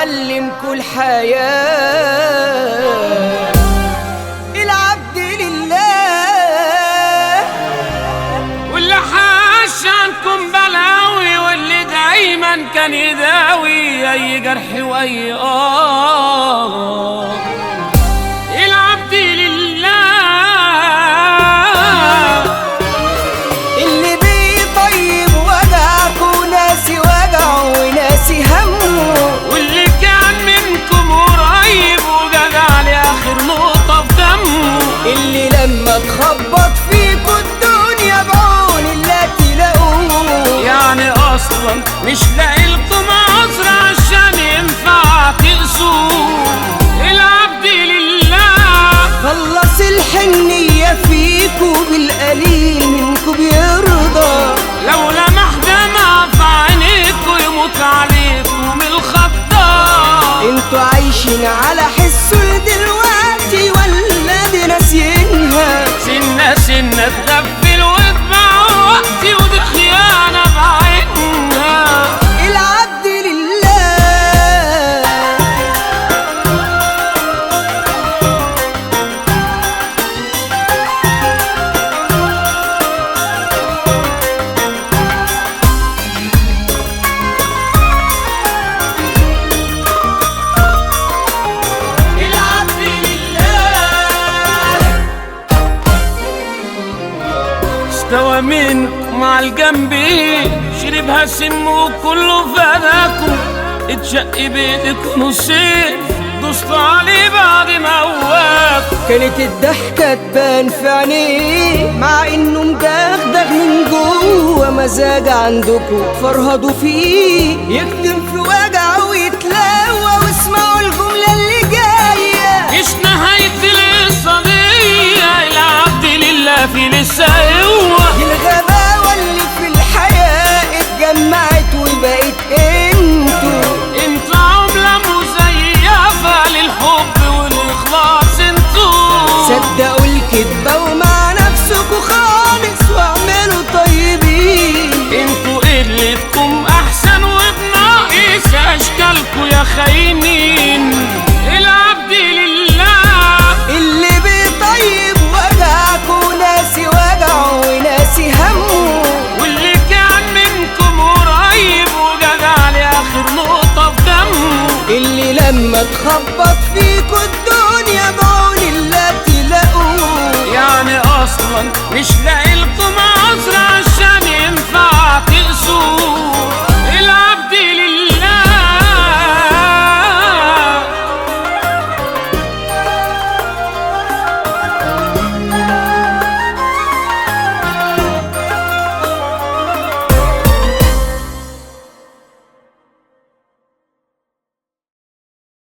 علمكوا الحياة العبد لله واللي حاش عنكم بلاوي واللي دايما كان يداوي اي جرح واي اه العبد لله اللي بيطيب وجعكوا ناسي وجعه وناسي همه واللي كان منكم قريب وجدع لاخر نقطه في دمه اللي لما تخبط فيكوا الدنيا بعون الله تلاقوه يعني اصلا مش لاقي لكم عذر عشان ينفع تقسوا العبد لله خلص الحنية فيكوا بالقليل منكوا بيرضى لو لمح دمع في عينيكوا يموت عليكم الخطا انتوا عايشين على حسه دلوقتي ولا دي ناسيينها سنة سنة تغفل وتبع وقتي ودي خيانة بعينها العبد لله العبد لله استوى منكم مع الجنبي شربها سم وكله فداكم اتشق بايدك نصين دوستوا عليه بعد ما هواكم كانت الضحكة تبان في عينيه مع انه مدغدغ من جوه مزاج عندكوا فرهدوا فيه يكتم في وجعه ويتلاوى واسمعوا الجملة اللي جاية مش نهاية القصة العبد لله في لسه قوة دي الغباوة اللي في الحياة اتجمعت وبقت انتوا انت عملة مزيفة للحب والإخلاص انتوا صدقوا الكدبة ومع نفسكوا خالص واعملوا طيبين انتوا قلتكم احسن وبناقص اشكالكوا يا خاينين العبد لله اللي بيطيب وجعكوا ناسي وجعه وناسي همه واللي كان منكم قريب وجدع لاخر نقطة في دمه اللي لما تخبط فيكوا الدنيا بعون الله تلاقوه يعني اصلا مش لاقي